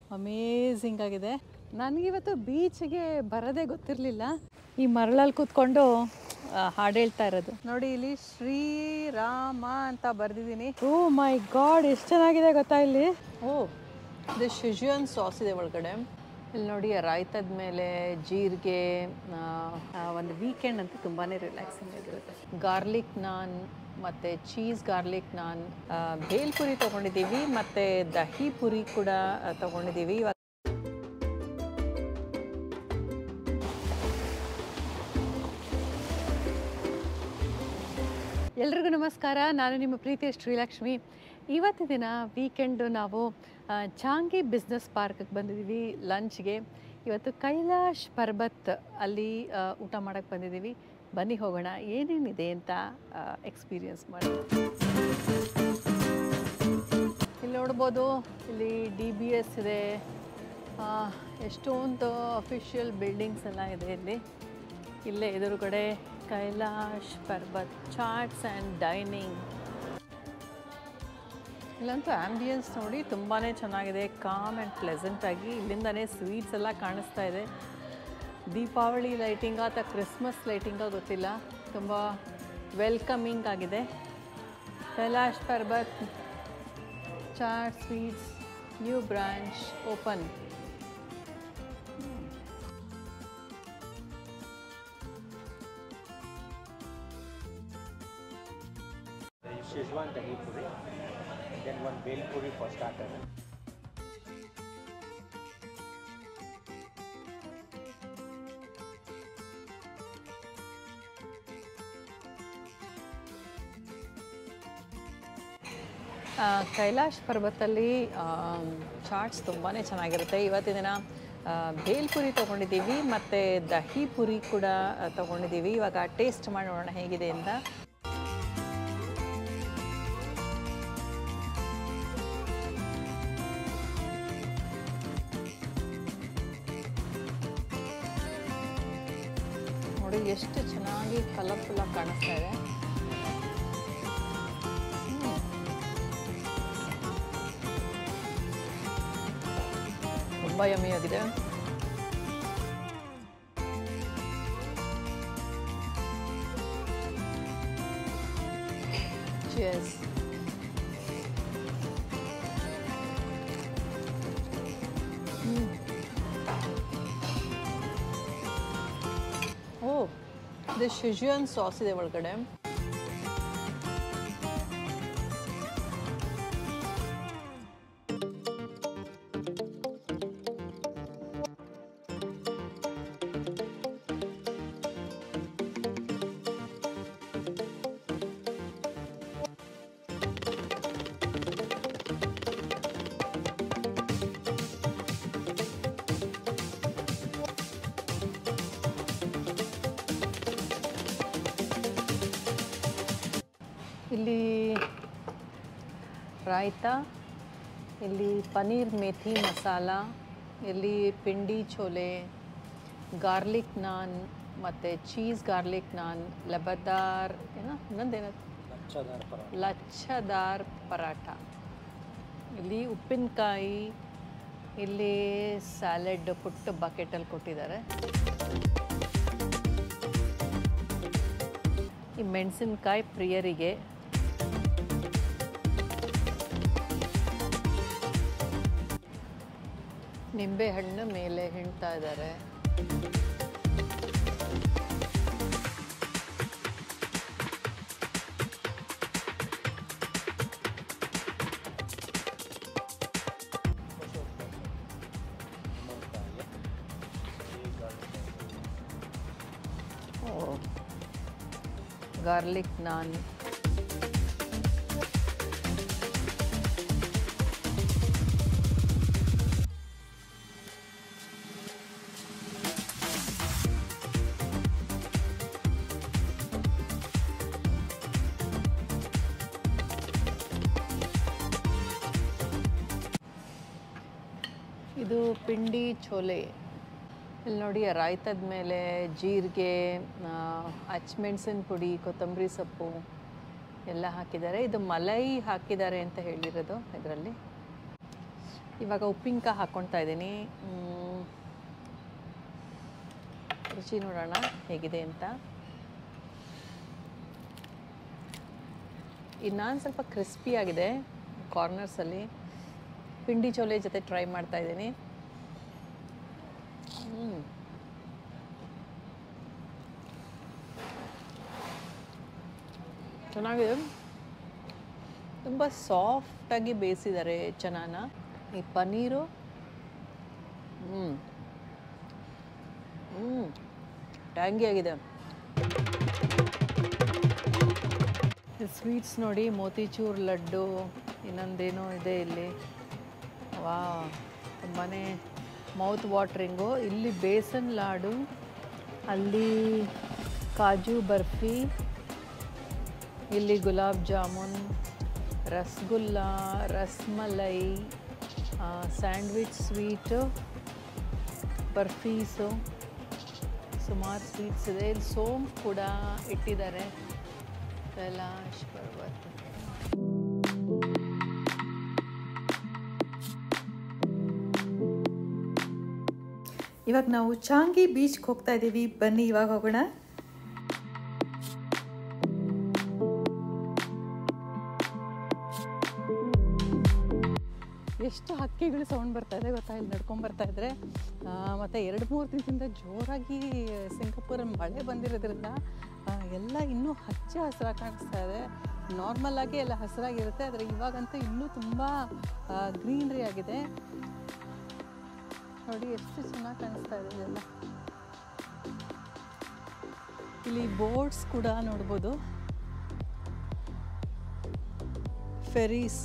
Amazing ಆಗಿದೆ ನನಗಿವತ್ತು ಬೀಚ್ಗೆ ಬರೋದೇ ಗೊತ್ತಿರಲಿಲ್ಲ ಈ ಮರಳಲ್ಲಿ ಕೂತ್ಕೊಂಡು ಆ, ಹಾಡು ಹೇಳ್ತಾ ಇರೋದು ನೋಡಿ ಇಲ್ಲಿ ಶ್ರೀರಾಮ ಅಂತ ಬರ್ದಿದ್ದೀನಿ ಓ ಮೈ ಗಾಡ್ ಎಷ್ಟು ಚೆನ್ನಾಗಿದೆ ಗೊತ್ತಾ ಇಲ್ಲಿ ಓ ಇದು ಶಿಜುಯನ್ ಸಾಸ್ ಇದೆ ಒಳಗಡೆ ಇಲ್ಲಿ ನೋಡಿ ರಾಯ್ತದ ಮೇಲೆ ಜೀರಿಗೆ ಆ, ಆ, ಒಂದು ವೀಕೆಂಡ್ ಅಂತ ತುಂಬಾ ರಿಲ್ಯಾಕ್ಸಿಂಗ್ ಆಗಿರುತ್ತೆ ಗಾರ್ಲಿಕ್ ನಾನ್ ಮತ್ತು ಚೀಸ್ ಗಾರ್ಲಿಕ್ ನಾನ್ ಆ, ಭೇಲ್ಪುರಿ ತೊಗೊಂಡಿದ್ದೀವಿ ಮತ್ತು ದಹಿ ಪುರಿ ಕೂಡ ಆ, ತೊಗೊಂಡಿದ್ದೀವಿ ಇವಾಗ ಎಲ್ರಿಗೂ ನಮಸ್ಕಾರ ನಾನು ನಿಮ್ಮ ಪ್ರೀತಿಯ ಶ್ರೀಲಕ್ಷ್ಮಿ ಇವತ್ತು ದಿನ ವೀಕೆಂಡು ನಾವು ಆ, ಚಾಂಗಿ ಬಿಸ್ನೆಸ್ ಪಾರ್ಕ್ಗೆ ಬಂದಿದ್ದೀವಿ ಲಂಚ್ಗೆ ಇವತ್ತು ಕೈಲಾಶ್ ಪರ್ಬತ್ ಅಲ್ಲಿ ಆ, ಊಟ ಮಾಡೋಕ್ಕೆ ಬಂದಿದ್ದೀವಿ ಬನ್ನಿ ಹೋಗೋಣ ಏನೇನಿದೆ ಅಂತ ಎಕ್ಸ್ಪೀರಿಯನ್ಸ್ ಮಾಡಿ ಇಲ್ಲಿ ನೋಡ್ಬೋದು ಇಲ್ಲಿ ಡಿ ಬಿ ಎಸ್ ಇದೆ ಆ, ಎಷ್ಟೊಂದು ಅಫಿಷಿಯಲ್ ಬಿಲ್ಡಿಂಗ್ಸ್ ಎಲ್ಲ ಇದೆ ಇಲ್ಲಿ ಇಲ್ಲೇ ಎದುರುಗಡೆ Kailash Parbat chats and dining ಇಲ್ಲಂತೂ ಆ್ಯಂಬಿಯನ್ಸ್ ನೋಡಿ ತುಂಬಾ ಚೆನ್ನಾಗಿದೆ ಕಾಮ್ ಆ್ಯಂಡ್ ಪ್ಲೆಸೆಂಟಾಗಿ ಇಲ್ಲಿಂದನೇ ಸ್ವೀಟ್ಸ್ ಎಲ್ಲ ಕಾಣಿಸ್ತಾ ಇದೆ ದೀಪಾವಳಿ ಲೈಟಿಂಗ ಅಥವಾ ಕ್ರಿಸ್ಮಸ್ ಲೈಟಿಂಗ ಗೊತ್ತಿಲ್ಲ ತುಂಬ ವೆಲ್ಕಮಿಂಗ್ ಆಗಿದೆ Kailash Parbat chat sweets new branch open Szechuan dahi puri, then one bel puri for starter. ಆ, ಕೈಲಾಶ್ ಪರ್ವತಲ್ಲಿ ಚಾಟ್ಸ್ ತುಂಬಾ ಚೆನ್ನಾಗಿರುತ್ತೆ ಇವತ್ತಿನ ದಿನ ಆ, ಭೇಲ್ಪುರಿ ತೊಗೊಂಡಿದ್ದೀವಿ ಮತ್ತು ದಹಿ ಪುರಿ ಕೂಡ ಆ, ತೊಗೊಂಡಿದ್ದೀವಿ ಇವಾಗ ಟೇಸ್ಟ್ ಮಾಡಿ ನೋಡೋಣ ಹೇಗಿದೆ ಅಂತ ನೋಡಿ ಎಷ್ಟು ಚೆನ್ನಾಗಿ ಕಲರ್ಫುಲ್ಲಾಗಿ ಕಾಣಿಸ್ತಾ ಇದೆ ತುಂಬ ಯಮ್ಮಿಯಾಗಿದೆ Cheers. ಓ ಇದು ಶಿಜುಯನ್ ಸಾಸ್ ಇದೆ ಒಳಗಡೆ ಇಲ್ಲಿ ರಾಯ್ತ ಇಲ್ಲಿ ಪನೀರ್ ಮೇಥಿ ಮಸಾಲ ಇಲ್ಲಿ ಪಿಂಡಿ ಚೋಲೆ ಗಾರ್ಲಿಕ್ ನಾನ್ ಮತ್ತು ಚೀಸ್ ಗಾರ್ಲಿಕ್ ನಾನ್ ಲಬದಾರ್ ಏನೋ ಇನ್ನೊಂದೇನ Lachadar para. ಲಚ್ಚದಾರ್ ಪರಾಠ ಇಲ್ಲಿ ಉಪ್ಪಿನಕಾಯಿ ಇಲ್ಲಿ ಸ್ಯಾಲೆಡ್ ಪುಟ್ಟ ಬಕೆಟಲ್ಲಿ ಕೊಟ್ಟಿದ್ದಾರೆ ಈ ಮೆಣಸಿನ್ಕಾಯಿ ಪ್ರಿಯರಿಗೆ ನಿಂಬೆಹಣ್ಣು ಮೇಲೆ ಹಿಂಡ್ತಾ ಇದ್ದಾರೆ ಗಾರ್ಲಿಕ್ ನಾನ್ ಇದು ಪಿಂಡಿ ಚೋಲೆ ಇಲ್ಲಿ ನೋಡಿ ರಾಯ್ತದ ಮೇಲೆ ಜೀರಿಗೆ ಹಚ್ಮೆಣ್ಸಿನ ಪುಡಿ ಕೊತ್ತಂಬರಿ ಸೊಪ್ಪು ಎಲ್ಲ ಹಾಕಿದ್ದಾರೆ ಇದು ಮಲೈ ಹಾಕಿದ್ದಾರೆ ಅಂತ ಹೇಳಿರೋದು ಇದರಲ್ಲಿ ಇವಾಗ ಉಪ್ಪಿನಕಾಯಿ ಹಾಕ್ಕೊಳ್ತಾ ಇದ್ದೀನಿ ಮ್, ರುಚಿ ನೋಡೋಣ ಹೇಗಿದೆ ಅಂತ ಇನ್ನೊಂದು ಸ್ವಲ್ಪ ಕ್ರಿಸ್ಪಿ ಆಗಿದೆ ಕಾರ್ನರ್ಸಲ್ಲಿ ಪಿಂಡಿ ಚೋಲೆ ಜೊತೆ ಟ್ರೈ ಮಾಡ್ತಾ ಇದ್ದೀನಿ ಹ್ಮ್. ಚೆನ್ನಾಗಿದೆ ತುಂಬ ಸಾಫ್ಟಾಗಿ ಬೇಯಿಸಿದ್ದಾರೆ ಚೆನ್ನಾನ ಈ ಪನ್ನೀರು ಹ್ಞೂ ಹ್ಞೂ ಟ್ಯಾಂಗಿ ಆಗಿದೆ ಸ್ವೀಟ್ಸ್ ನೋಡಿ ಮೋತಿಚೂರ್ ಲಡ್ಡು ಇನ್ನೊಂದೇನೋ ಇದೆ ಇಲ್ಲಿ ವಾ ತುಂಬಾ ಮೌತ್ ವಾಟ್ರಿಂಗು ಇಲ್ಲಿ ಬೇಸನ್ ಲಾಡು ಅಲ್ಲಿ ಕಾಜು ಬರ್ಫಿ ಇಲ್ಲಿ ಗುಲಾಬ್ ಜಾಮೂನ್ ರಸಗುಲ್ಲ ರಸ್ಮಲೈ ಸ್ಯಾಂಡ್ವಿಚ್ ಸ್ವೀಟು ಬರ್ಫೀಸು ಸುಮಾರು ಸ್ವೀಟ್ಸ್ ಇದೆ ಇಲ್ಲಿ ಸೋಮ್ ಕೂಡ ಇಟ್ಟಿದ್ದಾರೆ ಕೈಲಾಶ್ ಪರ್ವತ ಇವಾಗ ನಾವು ಚಾಂಗಿ ಬೀಚ್ಗೆ ಹೋಗ್ತಾ ಇದ್ದೀವಿ ಬನ್ನಿ ಇವಾಗ ಹೋಗೋಣ ಎಷ್ಟು ಹಕ್ಕಿಗಳು ಸೌಂಡ್ ಬರ್ತಾ ಇದೆ ಗೊತ್ತಾ ಇಲ್ಲಿ ನಡ್ಕೊಂಡ್ ಬರ್ತಾ ಇದ್ರೆ ಆ, ಮತ್ತೆ ಎರಡು ಮೂರು ದಿನದಿಂದ ಜೋರಾಗಿ ಸಿಂಗಾಪುರಲ್ಲಿ ಮಳೆ ಬಂದಿರೋದ್ರಿಂದ ಆ, ಎಲ್ಲ ಇನ್ನೂ ಹಚ್ಚ ಹಸಿರಾಗಿ ಕಾಣಿಸ್ತಾ ಇದೆ ನಾರ್ಮಲ್ ಆಗಿ ಎಲ್ಲ ಹಸಿರಾಗಿರುತ್ತೆ ಆದರೆ ಇವಾಗಂತೂ ಇನ್ನೂ ತುಂಬ ಗ್ರೀನ್ರಿ ಆಗಿದೆ ನೋಡಿ ಎಷ್ಟು ಚೆನ್ನಾಗಿ ಕಾಣಿಸ್ತಾ ಇದೆ ಇದೆಲ್ಲ ಇಲ್ಲಿ ಬೋಟ್ಸ್ ಕೂಡ ನೋಡ್ಬೋದು ಫೆರೀಸ್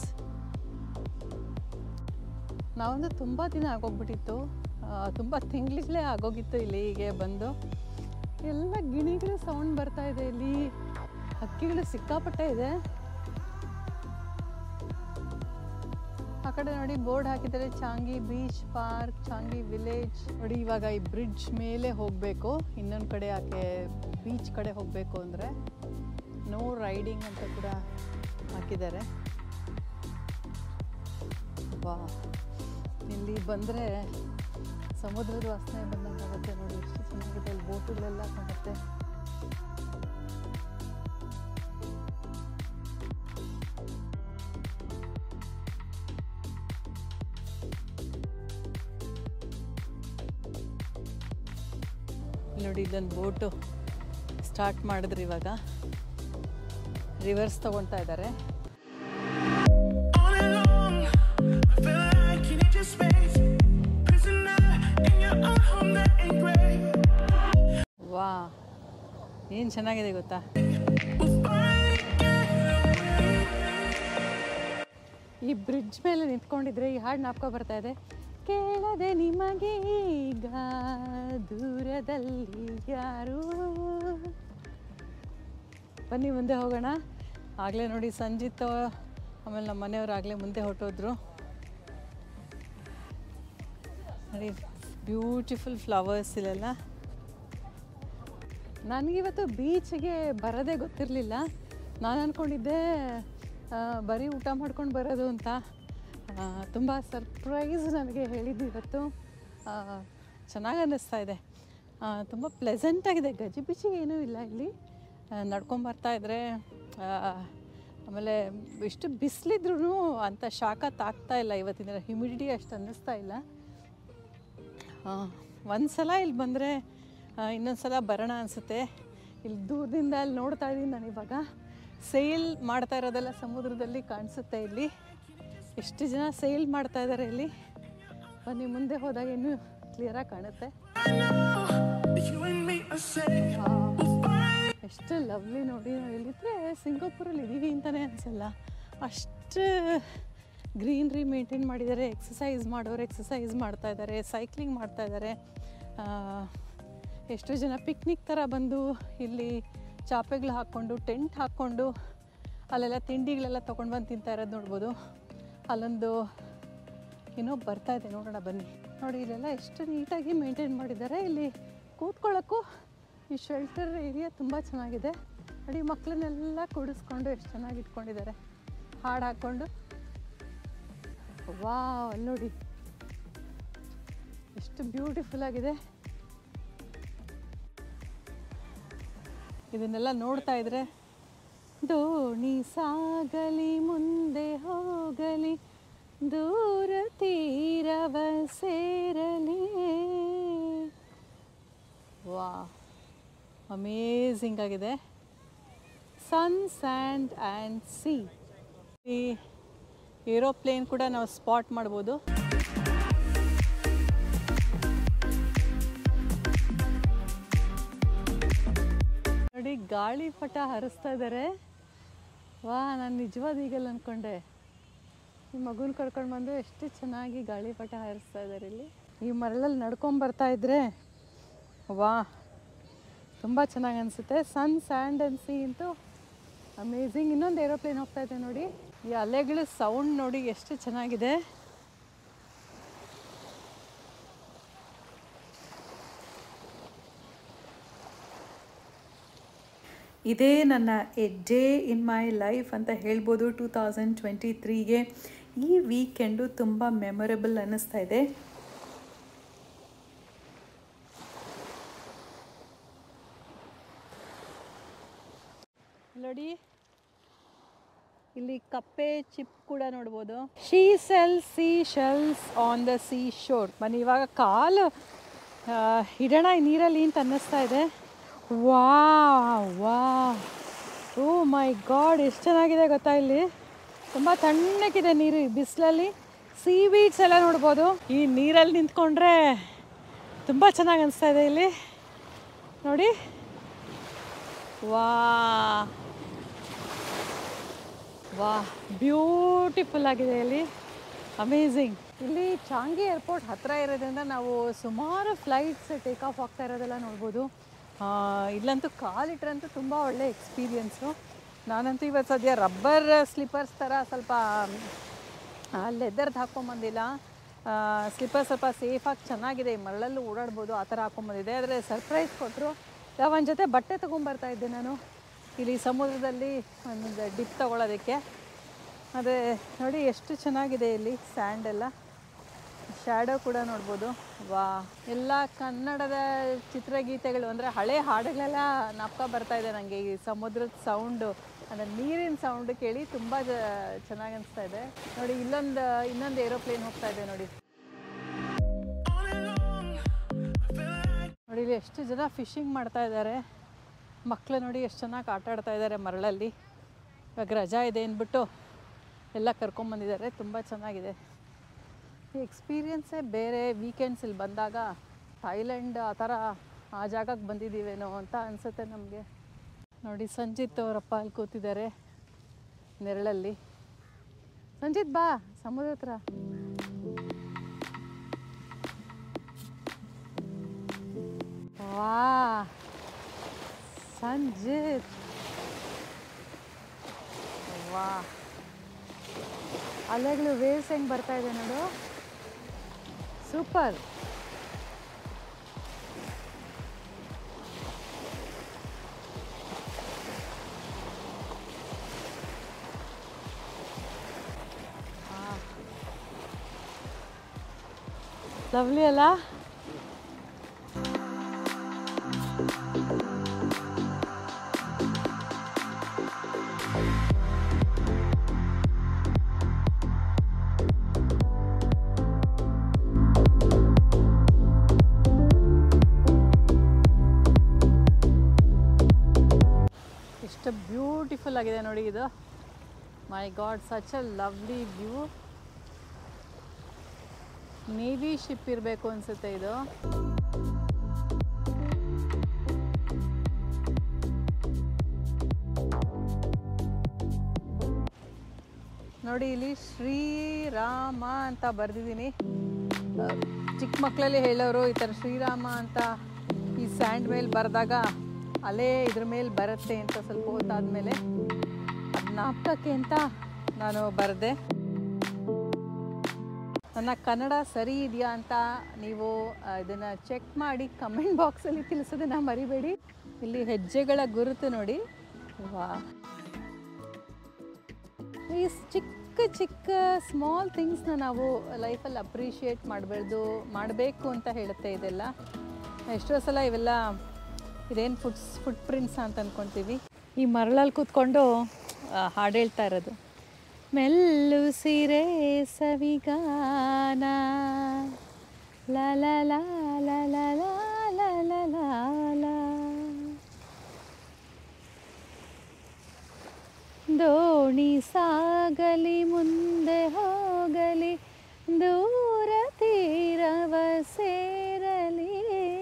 ನಾವೊಂದು ತುಂಬ ದಿನ ಆಗೋಗ್ಬಿಟ್ಟಿತ್ತು ತುಂಬ ತಿಂಗ್ಳಿಗ್ಲೇ ಆಗೋಗಿತ್ತು ಇಲ್ಲಿಗೆ ಬಂದು ಎಲ್ಲ ಗಿಣಿಗಳ ಸೌಂಡ್ ಬರ್ತಾ ಇದೆ ಇಲ್ಲಿ ಹಕ್ಕಿಗಳು ಸಿಕ್ಕಾಪಟ್ಟೆ ಇದೆ ಆ ಕಡೆ ನೋಡಿ ಬೋರ್ಡ್ ಹಾಕಿದ್ದಾರೆ Changi beach park Changi village ನೋಡಿ ಇವಾಗ ಈ ಬ್ರಿಡ್ಜ್ ಮೇಲೆ ಹೋಗಬೇಕು ಇನ್ನೊಂದು ಕಡೆ ಯಾಕೆ ಬೀಚ್ ಕಡೆ ಹೋಗಬೇಕು ಅಂದರೆ ನೋ ರೈಡಿಂಗ್ ಅಂತ ಕೂಡ ಹಾಕಿದ್ದಾರೆ ವಾ ಇಲ್ಲಿ ಬಂದರೆ ಸಮುದ್ರದ ವಾಸನೆ ಬಂದಂಗೆ ಆಗುತ್ತೆ ನೋಡಿ ಎಷ್ಟು ಚೆನ್ನಾಗಿದೆ ಅಲ್ಲಿ ಬೋಟುಗಳೆಲ್ಲ ಕಾಣುತ್ತೆ ಇಲ್ಲಿ ನೋಡಿ ಇಲ್ಲೊಂದು ಬೋಟು ಸ್ಟಾರ್ಟ್ ಮಾಡಿದ್ರು ಇವಾಗ ರಿವರ್ಸ್ ತಗೊಳ್ತಾ ಇದ್ದಾರೆ All alone, I feel like you need your space. Prisoner in your own home that ain't great. ವಾ ಏನು ಚೆನ್ನಾಗಿದೆ ಗೊತ್ತಾ We'll finally get away. ಈ ಬ್ರಿಡ್ಜ್ ಮೇಲೆ ನಿಂತ್ಕೊಂಡಿದ್ರೆ ಈ ಹಾಡು ನಾಪ್ಕೊ ಬರ್ತಾ ಇದೆ ಕೇಳದೆ ನಿಮಗೆ ಈಗ ದೂರದಲ್ಲಿ ಯಾರು ಬನ್ನಿ ಮುಂದೆ ಹೋಗೋಣ ಆಗಲೇ ನೋಡಿ ಸಂಜಿತ್ ಆಮೇಲೆ ನಮ್ಮ ಮನೆಯವರು ಆಗಲೇ ಮುಂದೆ ಹೊರಟೋದ್ರು ನೋಡಿ ಬ್ಯೂಟಿಫುಲ್ ಫ್ಲವರ್ಸ್ ಇಲ್ಲೆಲ್ಲ ನನಗಿವತ್ತು ಬೀಚ್ಗೆ ಬರೋದೇ ಗೊತ್ತಿರಲಿಲ್ಲ ನಾನು ಅಂದ್ಕೊಂಡಿದ್ದೆ ಆ, ಬರೀ ಊಟ ಮಾಡ್ಕೊಂಡು ಬರೋದು ಅಂತ ತುಂಬ ಸರ್ಪ್ರೈಸ್ ನನಗೆ ಹೇಳಿದ್ದು ಇವತ್ತು ಚೆನ್ನಾಗಿ ಅನ್ನಿಸ್ತಾ ಇದೆ ತುಂಬ ಪ್ಲೆಸೆಂಟಾಗಿದೆ ಗಜಿಬಿಜಿ ಏನೂ ಇಲ್ಲ ಇಲ್ಲಿ ನಡ್ಕೊಂಬರ್ತಾ ಇದ್ದರೆ ಆಮೇಲೆ ಇಷ್ಟು ಬಿಸಿಲಿದ್ರೂ ಅಂಥ ಶಾಖ ತಾಗ್ತಾ ಇಲ್ಲ ಇವತ್ತಿನ ದಿನ ಹ್ಯುಮಿಡಿಟಿ ಅಷ್ಟು ಅನ್ನಿಸ್ತಾ ಇಲ್ಲ ಒಂದು ಸಲ ಇಲ್ಲಿ ಬಂದರೆ ಇನ್ನೊಂದು ಸಲ ಬರೋಣ ಅನಿಸುತ್ತೆ ಇಲ್ಲಿ ದೂರದಿಂದ ಅಲ್ಲಿ ನೋಡ್ತಾ ಇದ್ದೀನಿ ನಾನು ಇವಾಗ ಸೇಲ್ ಮಾಡ್ತಾ ಇರೋದೆಲ್ಲ ಸಮುದ್ರದಲ್ಲಿ ಕಾಣಿಸುತ್ತೆ ಇಲ್ಲಿ ಎಷ್ಟು ಜನ ಸೇಲ್ ಮಾಡ್ತಾ ಇದ್ದಾರೆ ಇಲ್ಲಿ ಬನ್ನಿ ಮುಂದೆ ಹೋದಾಗ ಇನ್ನೂ ಕ್ಲಿಯರಾಗಿ ಕಾಣುತ್ತೆ I know that you and me are safe. We'll finally ಎಷ್ಟು ಲವ್ಲಿ ನೋಡಿ ನಾವು ಎಲ್ಲಿದ್ರೆ ಸಿಂಗಾಪುರಲ್ಲಿ ಇದ್ದೀವಿ ಅಂತಲೇ ಅನಿಸಲ್ಲ ಅಷ್ಟು ಗ್ರೀನ್ರಿ ಮೇಂಟೈನ್ ಮಾಡಿದ್ದಾರೆ ಎಕ್ಸಸೈಸ್ ಮಾಡೋರು ಎಕ್ಸಸೈಸ್ ಮಾಡ್ತಾ ಇದ್ದಾರೆ ಸೈಕ್ಲಿಂಗ್ ಮಾಡ್ತಾ ಇದ್ದಾರೆ ಆ, ಎಷ್ಟೋ ಜನ ಪಿಕ್ನಿಕ್ ಥರ ಬಂದು ಇಲ್ಲಿ ಚಾಪೆಗಳು ಹಾಕ್ಕೊಂಡು ಟೆಂಟ್ ಹಾಕ್ಕೊಂಡು ಅಲ್ಲೆಲ್ಲ ತಿಂಡಿಗಳೆಲ್ಲ ತೊಗೊಂಡು ಬಂದು ತಿಂತಾ ಇರೋದು ನೋಡ್ಬೋದು ಅಲ್ಲೊಂದು ಏನೋ ಬರ್ತಾ ಇದೆ ನೋಡೋಣ ಬನ್ನಿ ನೋಡಿ ಇಲ್ಲೆಲ್ಲ ಎಷ್ಟು ನೀಟಾಗಿ ಮೇಂಟೈನ್ ಮಾಡಿದ್ದಾರೆ ಇಲ್ಲಿ ಕೂತ್ಕೊಳ್ಳೋಕ್ಕೂ ಈ ಶೆಲ್ಟರ್ ಏರಿಯಾ ತುಂಬ ಚೆನ್ನಾಗಿದೆ ನೋಡಿ ಮಕ್ಕಳನ್ನೆಲ್ಲ ಕೂಡಿಸ್ಕೊಂಡು ಎಷ್ಟು ಚೆನ್ನಾಗಿ ಇಟ್ಕೊಂಡಿದ್ದಾರೆ ಹಾಡು ಹಾಕ್ಕೊಂಡು ವಾ ಅಲ್ಲಿ ನೋಡಿ ಎಷ್ಟು ಬ್ಯೂಟಿಫುಲ್ ಆಗಿದೆ ಇದನ್ನೆಲ್ಲ ನೋಡ್ತಾ ಇದ್ರೆ ದೋಣಿ ಸಾಗಲಿ ಮುಂದೆ ಹೋಗಲಿ ದೂರ ತೀರವ ಸೇರಲಿ ವಾ ಅಮೇಝಿಂಗ್ ಆಗಿದೆ ಸನ್ ಸ್ಯಾಂಡ್ ಆ್ಯಂಡ್ ಸಿ ಈ ಏರೋಪ್ಲೇನ್ ಕೂಡ ನಾವು ಸ್ಪಾಟ್ ಮಾಡ್ಬೋದು ನೋಡಿ ಗಾಳಿಪಟ ಹರಿಸ್ತಾ ಇದ್ದಾರೆ ವಾ ನಾನು ನಿಜವಾದ ಈಗಲ್ಲ ಅಂದ್ಕೊಂಡೆ ಈ ಮಗುನ ಕರ್ಕೊಂಡು ಬಂದು ಎಷ್ಟು ಚೆನ್ನಾಗಿ ಗಾಳಿಪಟ ಹಾರಿಸ್ತಾ ಇದ್ದಾರೆ ಇಲ್ಲಿ ಈ ಮರಳಲ್ಲಿ ನಡ್ಕೊಂಡು ಬರ್ತಾ ಇದ್ರೆ ವಾ ತುಂಬ ಚೆನ್ನಾಗಿ ಅನಿಸುತ್ತೆ ಸನ್ ಸ್ಯಾಂಡ್ ಆ್ಯಂಡ್ ಸಿ ಅಂತೂ ಅಮೇಝಿಂಗ್ ಇನ್ನೊಂದು ಏರೋಪ್ಲೇನ್ ಹೋಗ್ತಾ ಇದೆ ನೋಡಿ ಈ ಅಲೆಗಳ ಸೌಂಡ್ ನೋಡಿ ಎಷ್ಟು ಚೆನ್ನಾಗಿದೆ ಇದೇ ನನ್ನ a day in my life ಅಂತ ಹೇಳ್ಬೋದು ಟೂ ತೌಸಂಡ್ ಟ್ವೆಂಟಿ ತ್ರೀಗೆ ಈ ವೀಕೆಂಡು ತುಂಬ ಮೆಮೊರೇಬಲ್ ಅನ್ನಿಸ್ತಾ ಇದೆ ನೋಡಿ ಇಲ್ಲಿ ಕಪ್ಪೆ ಚಿಪ್ ಕೂಡ ನೋಡ್ಬೋದು she sell sea shells on the sea shore ಬನ್ನಿ ಇವಾಗ ಕಾಲು ಆ, ಇಡೋಣ ಈ ನೀರಲ್ಲಿ ಅಂತ ಅನ್ನಿಸ್ತಾ ಇದೆ ವಾ ವಾ ಓ ಮೈ ಗಾಡ್ ಎಷ್ಟು ಚೆನ್ನಾಗಿದೆ ಗೊತ್ತಾ ಇಲ್ಲಿ ತುಂಬ ತಣ್ಣಗಿದೆ ನೀರು ಈ ಬಿಸಿಲಲ್ಲಿ ಸೀ ಬೀಡ್ಸ್ ಎಲ್ಲ ನೋಡ್ಬೋದು ಈ ನೀರಲ್ಲಿ ನಿಂತ್ಕೊಂಡ್ರೆ ತುಂಬ ಚೆನ್ನಾಗಿ ಅನಿಸ್ತಾ ಇದೆ ಇಲ್ಲಿ ನೋಡಿ ವಾ ವಾ ಬ್ಯೂಟಿಫುಲ್ ಆಗಿದೆ ಇಲ್ಲಿ ಅಮೇಝಿಂಗ್ ಇಲ್ಲಿ ಚಾಂಗಿ ಏರ್ಪೋರ್ಟ್ ಹತ್ತಿರ ಇರೋದ್ರಿಂದ ನಾವು ಸುಮಾರು ಫ್ಲೈಟ್ಸ್ ಟೇಕ್ ಆಫ್ ಆಗ್ತಾ ಇರೋದೆಲ್ಲ ನೋಡ್ಬೋದು ಆ, ಇಲ್ಲಂತೂ ಕಾಲಿಟ್ರಂತೂ ತುಂಬ ಒಳ್ಳೆ ಎಕ್ಸ್ಪೀರಿಯನ್ಸು ನಾನಂತೂ ಇವತ್ತು ಸದ್ಯ ರಬ್ಬರ್ ಸ್ಲಿಪ್ಪರ್ಸ್ ಥರ ಸ್ವಲ್ಪ ಲೆದರ್ದು ಹಾಕ್ಕೊಂಬಂದಿಲ್ಲ ಸ್ಲಿಪ್ಪರ್ ಸ್ವಲ್ಪ ಸೇಫಾಗಿ ಚೆನ್ನಾಗಿದೆ ಈ ಮರಳಲ್ಲೂ ಓಡಾಡ್ಬೋದು ಆ ಥರ ಹಾಕ್ಕೊಂಬಂದಿದೆ ಆದರೆ ಸರ್ಪ್ರೈಸ್ ಕೊಟ್ಟರು ಒಂದು ಜೊತೆ ಬಟ್ಟೆ ತೊಗೊಂಬರ್ತಾ ಇದ್ದೆ ನಾನು ಇಲ್ಲಿ ಸಮುದ್ರದಲ್ಲಿ ಒಂದು ಡಿಪ್ ತೊಗೊಳೋದಕ್ಕೆ ಅದೇ ನೋಡಿ ಎಷ್ಟು ಚೆನ್ನಾಗಿದೆ ಇಲ್ಲಿ ಸ್ಯಾಂಡ್ ಎಲ್ಲ ಶ್ಯಾಡೋ ಕೂಡ ನೋಡ್ಬೋದು ವಾ ಎಲ್ಲ ಕನ್ನಡದ ಚಿತ್ರಗೀತೆಗಳು ಅಂದರೆ ಹಳೆ ಹಾಡುಗಳೆಲ್ಲ ನಾಪ್ಕ ಬರ್ತಾ ಇದೆ ನನಗೆ ಈ ಸಮುದ್ರದ ಸೌಂಡು ಅಂದರೆ ನೀರಿನ ಸೌಂಡ್ ಕೇಳಿ ತುಂಬ ಚೆನ್ನಾಗಿ ಅನಿಸ್ತಾ ಇದೆ ನೋಡಿ ಇಲ್ಲೊಂದು ಇನ್ನೊಂದು ಏರೋಪ್ಲೇನ್ ಹೋಗ್ತಾ ಇದೆ ನೋಡಿ All along, I feel like ನೋಡಿ ಇಲ್ಲಿ ಎಷ್ಟು ಜನ ಫಿಶಿಂಗ್ ಮಾಡ್ತಾ ಇದ್ದಾರೆ ಮಕ್ಕಳು ನೋಡಿ ಎಷ್ಟು ಚೆನ್ನಾಗಿ ಆಟ ಆಡ್ತಾ ಇದ್ದಾರೆ ಮರಳಲ್ಲಿ ಇವಾಗ ರಜಾ ಇದೆ ಅಂದ್ಬಿಟ್ಟು ಎಲ್ಲ ಕರ್ಕೊಂಬಂದಿದ್ದಾರೆ ತುಂಬ ಚೆನ್ನಾಗಿದೆ ಈ ಎಕ್ಸ್ಪೀರಿಯನ್ಸೇ ಬೇರೆ ವೀಕೆಂಡ್ಸ್ ಇಲ್ಲಿ ಬಂದಾಗ ಥೈಲ್ಯಾಂಡ್ ಆ ಥರ ಆ ಜಾಗಕ್ಕೆ ಬಂದಿದ್ದೀವೇನೋ ಅಂತ ಅನಿಸುತ್ತೆ ನಮಗೆ ನೋಡಿ ಸಂಜಿತ್ ಅವರಪ್ಪ ಅಲ್ಲಿ ಕೂತಿದ್ದಾರೆ ನೆರಳಲ್ಲಿ ಸಂಜಿತ್ ಬಾ ಸಮುದ್ರ ಹತ್ರ ವಾ ಸಂಜಿತ್ ವಾ ಅಲೆಗಳು ವೇವ್ಸ್ ಹೆಂಗೆ ಬರ್ತಾ ಇದೆ ನೋಡು ಸೂಪರ್ ಲವ್ಲಿ ಅಲ್ಲ ಎಷ್ಟು ಬ್ಯೂಟಿಫುಲ್ ಆಗಿದೆ ನೋಡಿ ಇದು my god such a lovely view navy ship ಇರಬೇಕು ಅನ್ಸುತ್ತೆ ಇದು ನೋಡಿ ಇಲ್ಲಿ ಶ್ರೀರಾಮ ಅಂತ ಬರೆದಿದ್ದೀನಿ ಚಿಕ್ಕ ಮಕ್ಕಳಲ್ಲಿ ಹೇಳೋರು ಈ ಥರ ಶ್ರೀರಾಮ ಅಂತ ಈ ಸ್ಯಾಂಡ್ ಮೇಲೆ ಬರೆದಾಗ ಅಲೆ ಇದ್ರ ಮೇಲೆ ಬರುತ್ತೆ ಅಂತ ಸ್ವಲ್ಪ ಹೊತ್ತಾದ್ಮೇಲೆ ಅದು ಜ್ಞಾಪಕಕ್ಕೆ ಅಂತ ನಾನು ಬರೆದೆ ನನ್ನ ಕನ್ನಡ ಸರಿ ಇದೆಯಾ ಅಂತ ನೀವು ಇದನ್ನು ಚೆಕ್ ಮಾಡಿ ಕಮೆಂಟ್ ಬಾಕ್ಸಲ್ಲಿ ತಿಳಿಸೋದನ್ನ ಮರಿಬೇಡಿ ಇಲ್ಲಿ ಹೆಜ್ಜೆಗಳ ಗುರುತು ನೋಡಿ ವಾ ಈ ಚಿಕ್ಕ ಚಿಕ್ಕ ಚಿಕ್ಕ ಸ್ಮಾಲ್ ಥಿಂಗ್ಸ್ನ ನಾವು ಲೈಫಲ್ಲಿ ಅಪ್ರಿಷಿಯೇಟ್ ಮಾಡಬಾರ್ದು ಮಾಡಬೇಕು ಅಂತ ಹೇಳುತ್ತೆ ಇದೆಲ್ಲ ಎಷ್ಟೋ ಸಲ ಇವೆಲ್ಲ ಇದೇನು ಫುಟ್ಸ್ ಫುಟ್ ಪ್ರಿಂಟ್ಸ್ ಅಂತ ಅಂದ್ಕೊತೀವಿ ಈ ಮರಳಲ್ಲಿ ಕೂತ್ಕೊಂಡು ಆ, ಹಾಡು ಹೇಳ್ತಾ ಇರೋದು ಮೆಲ್ಲು ಸಿರೆ ಸವಿಗಾನ ಲ ಲ ಲ ಲ ಲ ಲ ಲ ಲ ಲ ಲ. ದೋಣಿ ಸಾಗಲಿ ಮುಂದೆ ಹೋಗಲಿ ದೂರ ತೀರವ ಸೇರಲಿ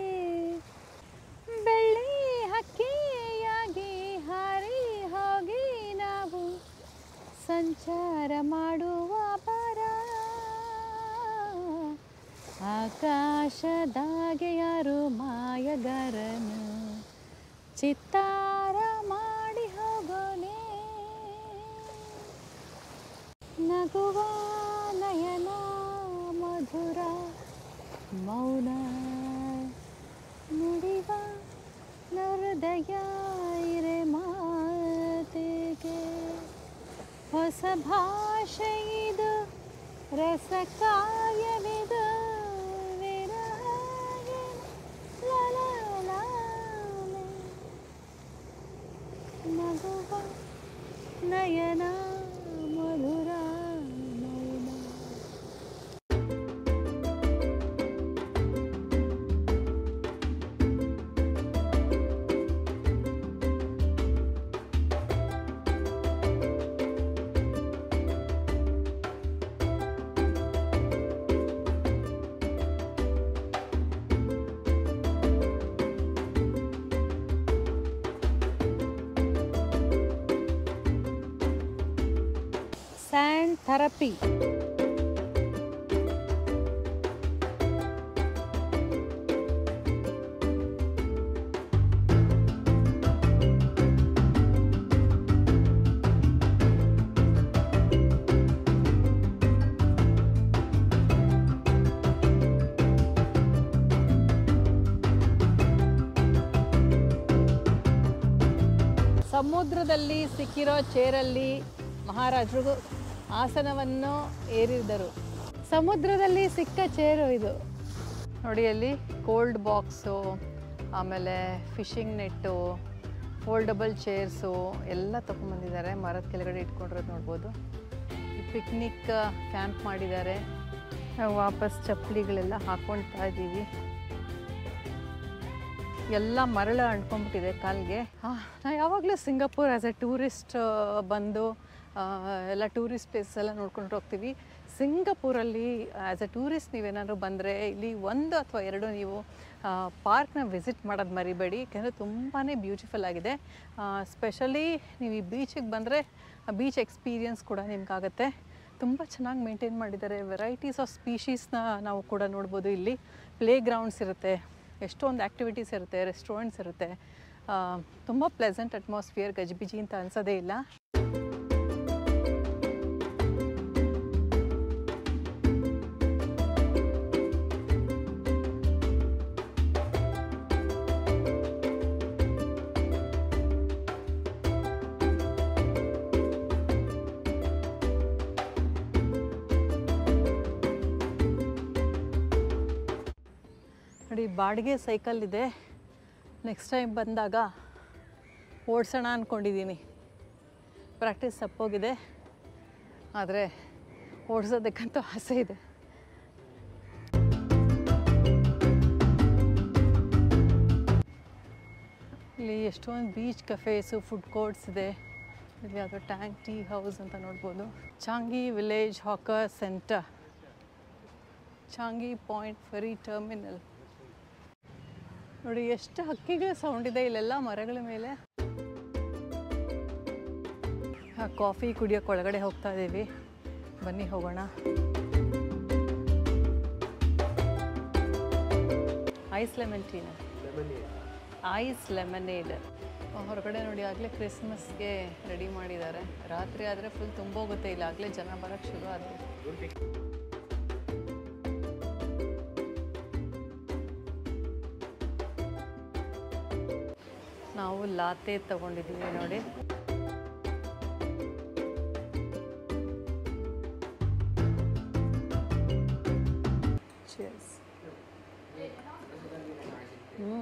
ಬೆಳ್ಳಿ ಹಕ್ಕಿಯಾಗಿ ಹಾರಿ ಹೋಗಿ ನಾವು ಸಂಚಾರ ಮಾಡುವ ಬರ ಆಕಾಶದಾಗೆ ಯಾರು ಮಾಯಗಾರನು ಚಿತ್ತಾರ ಮಾಡಿ ಹೋಗೋನೆ ನಗುವ ನಯನ ಮಧುರ ಮೌನ ನುಡಿವ ನೃದಯ ಇರೆ ಮಾತಿಗೆ ಹೊಸ ಭಾಷೆ ಇದು ರಸಕಾಯವಿದು ವಿರಹಗೆ ಲಲಲಾಲೆ. ನಗುವ ನಯನ ಮಧುರ ಮೌನ ಸ್ಯಾಂಡ್ ಥೆರಪಿ ಸಮುದ್ರದಲ್ಲಿ ಸಿಕ್ಕಿರೋ ಚೇರಲ್ಲಿ ಮಹಾರಾಜರು ಆಸನವನ್ನು ಏರಿದರು ಸಮುದ್ರದಲ್ಲಿ ಸಿಕ್ಕ ಚೇರು ಇದು ನೋಡಿ ಅಲ್ಲಿ ಕೋಲ್ಡ್ ಬಾಕ್ಸು ಆಮೇಲೆ ಫಿಶಿಂಗ್ ನೆಟ್ಟು ಫೋಲ್ಡಬಲ್ ಚೇರ್ಸು ಎಲ್ಲ ತೊಗೊಂಬಂದಿದ್ದಾರೆ ಮರದ ಕೆಳಗಡೆ ಇಟ್ಕೊಂಡಿರೋದು ನೋಡ್ಬೋದು ಈ ಪಿಕ್ನಿಕ್ ಕ್ಯಾಂಪ್ ಮಾಡಿದ್ದಾರೆ ನಾವು ವಾಪಸ್ ಚಪ್ಪಲಿಗಳೆಲ್ಲ ಹಾಕ್ಕೊಳ್ತಾ ಇದ್ದೀವಿ ಎಲ್ಲ ಮರಳ ಅಂಟ್ಕೊಂಡ್ಬಿಟ್ಟಿದೆ ಕಾಲಿಗೆ ನಾವು ಯಾವಾಗಲೂ ಸಿಂಗಾಪುರ್ ಆ್ಯಸ್ ಎ ಟೂರಿಸ್ಟ್ ಬಂದು ಆ, ಎಲ್ಲ ಟೂರಿಸ್ಟ್ ಪ್ಲೇಸ್ ಎಲ್ಲ ನೋಡ್ಕೊಂಡು ಹೋಗ್ತೀವಿ ಸಿಂಗಾಪುರಲ್ಲಿ ಆ್ಯಸ್ ಎ ಟೂರಿಸ್ಟ್ ನೀವೇನಾದ್ರು ಬಂದರೆ ಇಲ್ಲಿ ಒಂದು ಅಥವಾ ಎರಡು ನೀವು ಪಾರ್ಕ್ನ ವಿಸಿಟ್ ಮಾಡೋದು ಮರಿಬೇಡಿ ಯಾಕೆಂದರೆ ತುಂಬಾ ಬ್ಯೂಟಿಫುಲ್ ಆಗಿದೆ ಸ್ಪೆಷಲಿ ನೀವು ಈ ಬೀಚಿಗೆ ಬಂದರೆ ಬೀಚ್ ಎಕ್ಸ್ಪೀರಿಯನ್ಸ್ ಕೂಡ ನಿಮ್ಗಾಗತ್ತೆ ತುಂಬ ಚೆನ್ನಾಗಿ ಮೇಂಟೈನ್ ಮಾಡಿದ್ದಾರೆ ವೆರೈಟೀಸ್ ಆಫ್ ಸ್ಪೀಶೀಸ್ನ ನಾವು ಕೂಡ ನೋಡ್ಬೋದು ಇಲ್ಲಿ ಪ್ಲೇ ಗ್ರೌಂಡ್ಸ್ ಇರುತ್ತೆ ಎಷ್ಟೊಂದು ಆ್ಯಕ್ಟಿವಿಟೀಸ್ ಇರುತ್ತೆ ರೆಸ್ಟೋರೆಂಟ್ಸ್ ಇರುತ್ತೆ ತುಂಬ ಪ್ಲೆಸೆಂಟ್ ಅಟ್ಮಾಸ್ಫಿಯರ್ ಗಜಿಬಿಜಿ ಅಂತ ಅನ್ಸೋದೇ ಇಲ್ಲ ನೋಡಿ ಬಾಡಿಗೆ ಸೈಕಲ್ ಇದೆ ನೆಕ್ಸ್ಟ್ ಟೈಮ್ ಬಂದಾಗ ಓಡಿಸೋಣ ಅಂದ್ಕೊಂಡಿದ್ದೀನಿ ಪ್ರಾಕ್ಟೀಸ್ ತಪ್ಪೋಗಿದೆ ಆದರೆ ಓಡಿಸೋದಕ್ಕಂತೂ ಆಸೆ ಇದೆ ಇಲ್ಲಿ ಎಷ್ಟೊಂದು ಬೀಚ್ ಕಫೇಸು ಫುಡ್ ಕೋರ್ಟ್ಸ್ ಇದೆ ಇಲ್ಲಿ ಯಾವುದೋ ಟ್ಯಾಂಕ್ ಟೀ ಹೌಸ್ ಅಂತ ನೋಡ್ಬೋದು Changi village hawker centre Changi point ferry terminal ನೋಡಿ ಎಷ್ಟು ಹಕ್ಕಿಗಳ ಸೌಂಡ್ ಇದೆ ಇಲ್ಲೆಲ್ಲ ಮರಗಳ ಮೇಲೆ ಆ, ಕಾಫಿ ಕುಡಿಯೋಕೆ ಒಳಗಡೆ ಹೋಗ್ತಾ ಇದ್ದೀವಿ ಬನ್ನಿ ಹೋಗೋಣ ಐಸ್ ಲೆಮನ್ ಟೀನ ಐಸ್ ಲೆಮನೇಡ್ ಹೊರಗಡೆ ನೋಡಿ ಆಗಲೇ ಕ್ರಿಸ್ಮಸ್ಗೆ ರೆಡಿ ಮಾಡಿದ್ದಾರೆ ರಾತ್ರಿ ಆದರೆ ಫುಲ್ ತುಂಬೋಗುತ್ತೆ ಇಲ್ಲ ಆಗಲೇ ಜನ ಬರೋಕ್ಕೆ ಶುರು ಆದರು ನಾವು ಲಾತೆ ತಗೊಂಡಿದ್ದೀವಿ ನೋಡಿ ಹ್ಞೂ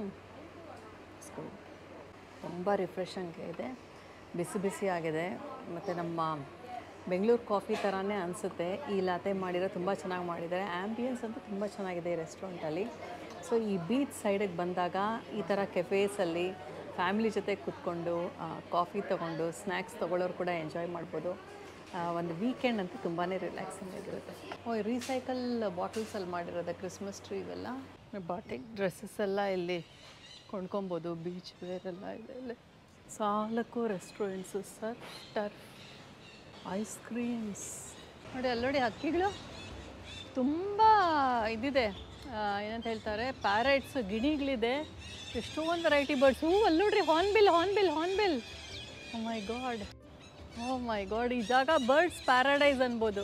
ತುಂಬ ರಿಫ್ರೆಶಿಂಗ್ ಇದೆ ಬಿಸಿ ಬಿಸಿ ಆಗಿದೆ ಮತ್ತು ನಮ್ಮ ಬೆಂಗಳೂರು ಕಾಫಿ ಥರನೇ ಅನಿಸುತ್ತೆ ಈ ಲಾತೆ ಮಾಡಿರೋ ತುಂಬ ಚೆನ್ನಾಗಿ ಮಾಡಿದ್ದಾರೆ ಆ್ಯಂಬಿಯನ್ಸ್ ಅಂತೂ ತುಂಬ ಚೆನ್ನಾಗಿದೆ ಈ ರೆಸ್ಟೋರೆಂಟಲ್ಲಿ ಸೊ ಈ ಬೀಚ್ ಸೈಡಿಗೆ ಬಂದಾಗ ಈ ಥರ ಕೆಫೇಸಲ್ಲಿ ಫ್ಯಾಮಿಲಿ ಜೊತೆ ಕೂತ್ಕೊಂಡು ಕಾಫಿ ತೊಗೊಂಡು ಸ್ನ್ಯಾಕ್ಸ್ ತೊಗೊಳ್ಳೋರು ಕೂಡ ಎಂಜಾಯ್ ಮಾಡ್ಬೋದು ಆ, ಒಂದು ವೀಕೆಂಡ್ ಅಂತೂ ತುಂಬಾ ರಿಲ್ಯಾಕ್ಸಿಂಗ್ ಆಗಿರುತ್ತೆ ಓ ರೀಸೈಕಲ್ ಬಾಟಲ್ಸಲ್ಲಿ ಮಾಡಿರೋದು ಕ್ರಿಸ್ಮಸ್ ಟ್ರೀ ಇವೆಲ್ಲ ಬಾಟಿಕ್ ಡ್ರೆಸ್ಸಸ್ ಎಲ್ಲ ಇಲ್ಲಿ ಕೊಂಡ್ಕೊಬೋದು ಬೀಚ್ ವೇರ್ ಎಲ್ಲ ಇದೆ ಇಲ್ಲಿ ಸಾಲಕ್ಕೂ restaurants surf turf ice creams ನೋಡಿ ಅಲ್ಲಿ ನೋಡಿ ಹಕ್ಕಿಗಳು ತುಂಬ ಇದಿದೆ ಆ, ಏನಂತ ಹೇಳ್ತಾರೆ ಪ್ಯಾರೆಟ್ಸ್ ಗಿಣಿಗಳಿದೆ ಎಷ್ಟೊಂದು ವೆರೈಟಿ ಬರ್ಡ್ಸ್ ಹೂ ಅಲ್ಲಿ ನೋಡ್ರಿ hornbill hornbill hornbill oh my god oh my god ಈ ಜಾಗ ಬರ್ಡ್ಸ್ ಪ್ಯಾರಡೈಸ್ ಅನ್ಬೋದು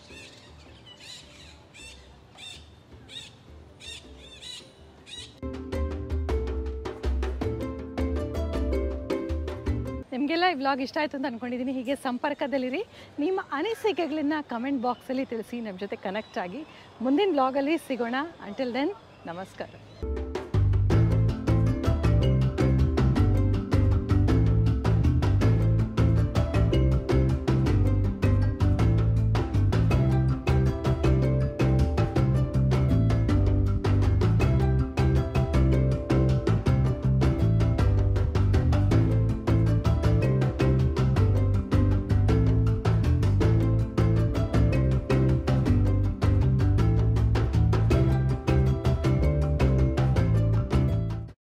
ನಿಮಗೆಲ್ಲ ಈ ವ್ಲಾಗ್ ಇಷ್ಟ ಆಯಿತು ಅಂತ ಅಂದ್ಕೊಂಡಿದ್ದೀನಿ ಹೀಗೆ ಸಂಪರ್ಕದಲ್ಲಿರಿ ನಿಮ್ಮ ಅನಿಸಿಕೆಗಳನ್ನ ಕಮೆಂಟ್ ಬಾಕ್ಸಲ್ಲಿ ತಿಳಿಸಿ ನಮ್ಮ ಜೊತೆ ಕನೆಕ್ಟ್ ಆಗಿ ಮುಂದಿನ ವ್ಲಾಗಲ್ಲಿ ಸಿಗೋಣ ಅಂಟಿಲ್ ದೆನ್ ನಮಸ್ಕಾರ